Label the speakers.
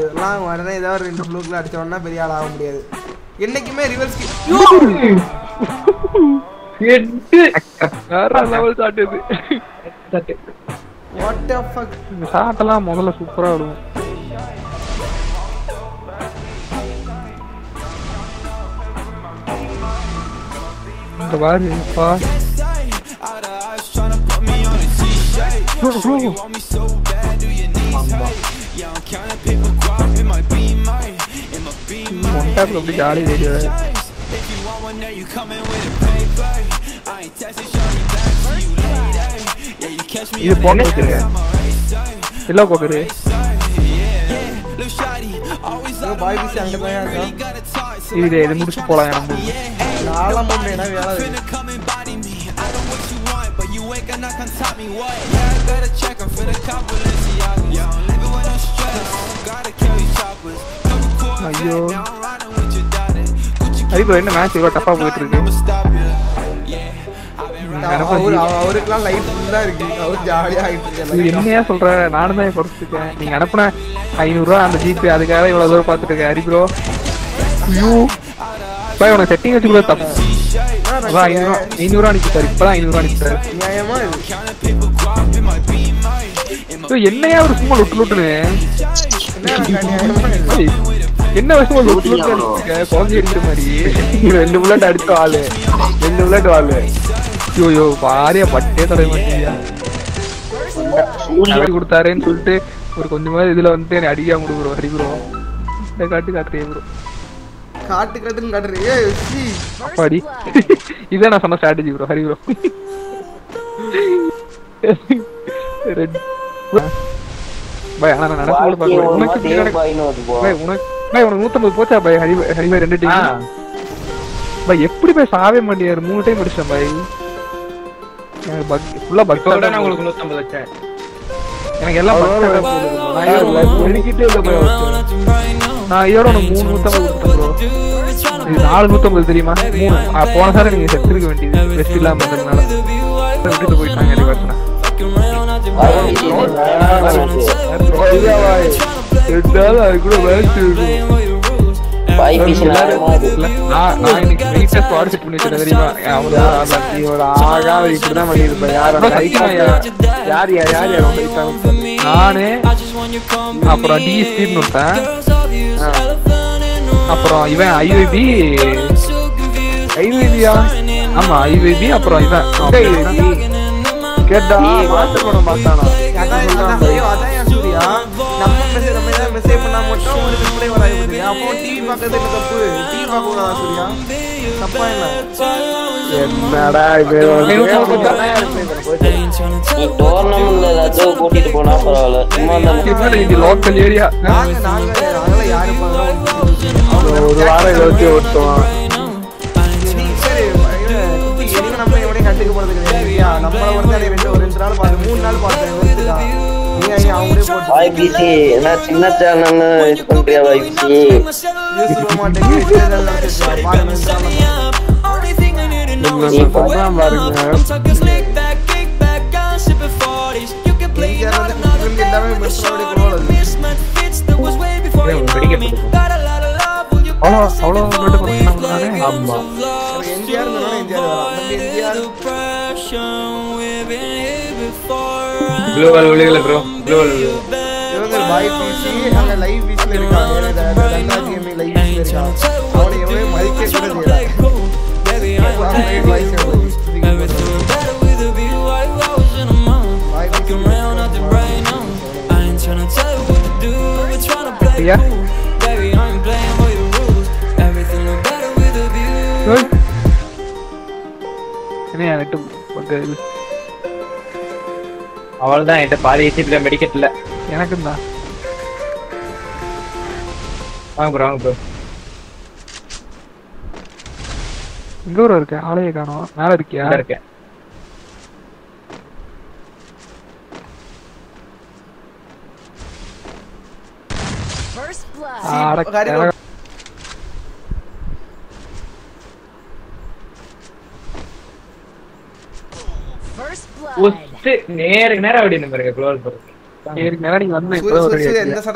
Speaker 1: இதெல்லாம் உடனே ஏதாவது ஒரு ரெண்டு ஃப்ளூக்கில் அடிச்சோம்னா பெரிய ஆள் ஆக முடியாது என்னைக்குமே ரிவர்ஸ்
Speaker 2: எட்டு வேற லெவல் ஷாட் இது
Speaker 1: வாட் த ஃபக்
Speaker 2: இந்த ஷாட்டெல்லாம் முதல்ல சூப்பரா விடுவோம் இந்த பாரு அப்பா Bro, bro. One tap ல அப்படியே ஜாலி ரேடியோ இது போட்டு வச்சிருக்கேன் இல்ல போக்குது
Speaker 1: பாய் பீஸ் அங்கே தான் இருக்கான்
Speaker 2: இது இது முடிச்சு போலாம் நம்ம
Speaker 1: நாலாம் மூணு இடம் வேலை இருக்கு.
Speaker 2: ஐயோ அதுக்கு என்ன மேட்ச் இவ்வளோ டஃபா போயிட்டு இருக்கு
Speaker 1: அவரு அவ- அவருக்கெல்லாம் லைஃப் ஃபுல்லா இருக்கு அவர் ஜாலியா ஆகிட்டு
Speaker 2: இது
Speaker 1: இருக்காரு
Speaker 2: என்னையா சொல்ற நானும் தான் குறைச்சிருக்கேன் நீங்க அனுப்புன ஐநூறுரூவா அந்த ஜிபே அதுக்காக இவ்வளவு தூரம் பார்த்துட்டு இருக்கேன் ஹரி ப்ரோ ஐயோ பாய் உனக்கு செட்டிங் வச்சு கூட தப்பு அதான் ஐநூறுரூவா ஐநூறுரூவா அனுப்பிட்டாரு இப்பதான் ஐநூறுரூவா அனுப்பிட்டாரு
Speaker 1: நியாயமா இது
Speaker 2: ஐயோ, என்னையா ஒரு சும்மா லுட்டு லுட்டுன்னு
Speaker 1: என்ன நியாயமா இது
Speaker 2: ஏய், என்ன வருஷமா லுட்டு லுட்டு அடிச்சிருக்க குழந்தை அடிக்கிற மாதிரி இங்க ரெண்டு புல்லட் அடிச்ச ஆளு ரெண்டு புல்லட் ஆளு ஐயோ ஐயோ பாரியா பட்டே தடவை மாட்டேங்கியா அப்படி கொடுத்தாருன்னு சொல்லிட்டு ஒரு கொஞ்சமாவது இதுல வந்துட்டு என்னை அடிக்காம கொடுக்குறோம் ஹரி ப்ரோ இந்த காட்டு காட்டுறேன் ப்ரோ
Speaker 1: காட்டு காட்டுன்னு காட்டுறீங்க ஏய், சீ.
Speaker 2: அப்பாடி இதான் நான் சொன்ன ஸ்ட்ராட்டஜி ப்ரோ ஹரி ப்ரோ பாய் ஆனா நான் நடந்து பார்க்கல உனக்கு இப்படி நடக்க- பாய் உனக்கு பாய் உனக்கு நூத்தம்பது போச்சா பாய் ஹரி ஹரி பாய் ரெண்டு டீம் பாய் எப்படி போய் சாவே மாட்டியாரு மூணு டைம் அடிச்சேன் பாய் எனக்கு பக் ஃபுல்லா பக்
Speaker 3: கூட நான் உங்களுக்கு நூத்தம்பது வச்சேன்
Speaker 2: எனக்கு எல்லாம் bug ஆ தான் போகுது bro. நான் இதோட வெடிக்கிட்டே இல்ல பாய் நான் இதோட உனக்கு மூணு நூத்தம்பது கொடுத்தேன் ப்ரோ இது நாலு நூத்தம்பது தெரியுமா மூணு ஆ, போன சாரி நீங்க செத்துருக்க வேண்டியது பெஸ்ட் இல்லாம இருந்ததுனால விட்டுட்டு போயிட்டாங்க எனக்கு பிரச்சனை ரெண்டாவது அது கூட வேஸ்ட் இருக்கும் இல்ல, நான் நான் இன்னைக்கு வெயிட்ட ஸ்குவாட் செட் பண்ணி வச்சிருக்கேன் தெரியுமா அவரு
Speaker 3: இவரோட ஆகாத இப்படிதான் பண்ணிருப்பேன் யாரும்
Speaker 2: யார் யார் யார் யார் நானு அப்புறம் டிஎஸ்பின்னு ஒருத்தன் அப்புறம் இவன் ஐவிபி ஐவிபியா ஆமா ஐவிபி அப்புறம் இவன்
Speaker 3: கேட்டா மாஸ்டர் படம் பார்த்தானா
Speaker 1: அதான் அதான் ஐயோ, அதான் ஏன் சூர்யா நம்ம மெசேஜ் நம்ம ஏதாவது மெசேஜ் பண்ணா மட்டும் ஒரு ரிப்ளை வராது பாத்தியா? அப்போ டிவி பார்க்கறது என்ன தப்பு டிவி பார்க்க கூடாதா சூர்யா தப்பா என்ன
Speaker 3: என்னடா இது
Speaker 4: நீ டோர்னமெண்ட்ல ஏதாச்சும் கூட்டிட்டு போனா பரவாயில்ல சும்மா அந்த
Speaker 2: இது லோக்கல் ஏரியா
Speaker 1: நாங்க நாங்க நாங்கள யாரு பார்க்கறோம்
Speaker 3: ஒரு வாரம் இதை வச்சு ஓட்டுவான்
Speaker 1: சரி இவன் குட்டி இனிமே நம்ம எவனையும் கண்டுக்க போறது கிடையாது சரியா? நம்மள வந்து அன்னைக்கு ரெண்டு ஒரு ரெண்டு நாள் பார்த்தேன் மூணு நாள் பார்த்தேன் வெறுத்துட்டா. நீ ஐயா அவங்களே போட்டு
Speaker 4: வாய் பிசி என்ன சின்ன சேனல்னு இது பண்றியா வாய் பிசி
Speaker 1: யூஸ் பண்ண மாட்டேங்குது இதெல்லாம் வச்சிருக்கா. பாருங்க இந்த
Speaker 4: நீ பா-
Speaker 3: அதான் பாருங்க
Speaker 1: இவங்க எல்லாமே மிஸ்ஸோட கோல்
Speaker 2: அவ்வளோ அவ்வளோ ரேட்டு கொடுத்தாங்க
Speaker 3: ஆமா
Speaker 1: எம்ஜிஆர் எம்ஜிஆர் வரும் நம்ம எம்ஜிஆர்
Speaker 3: குளோபல் விழுகல ப்ரோ குளோபல்
Speaker 1: இவங்க பாய் பிசி அங்க லைவ் பிசில இருக்காங்க ரங்கராஜ் கேமிங் லைவ் பிசில இருக்காங்க அவனை எவனே மதிக்க கூட செய்யறாங்க
Speaker 2: ஐயா ஓய். என்ன எனக்கு பக்க இது
Speaker 3: அவள்தான் என்கிட்ட பாதி ஏசிபில மெடிக்கெட் இல்ல
Speaker 2: எனக்கும் தான்
Speaker 3: வாங்க ப்ரோ வாங்க ப்ரோ
Speaker 2: இங்க ஒரு இருக்கு ஆளையே காணோம் மேல இருக்கியா
Speaker 3: இங்க இருக்கேன்
Speaker 5: First blood.
Speaker 2: ஆட
Speaker 1: ஹரி
Speaker 2: கிழ-
Speaker 5: First blood.
Speaker 3: உஸ்து நேருக்கு நேரம் அப்படி பாருங்க குளோபல் ப்ரோ
Speaker 2: ஏறி மேல நீங்க வந்து
Speaker 1: சூரிய
Speaker 2: இப்பதான் ஒரு
Speaker 1: சூரிய
Speaker 2: ready
Speaker 1: எந்த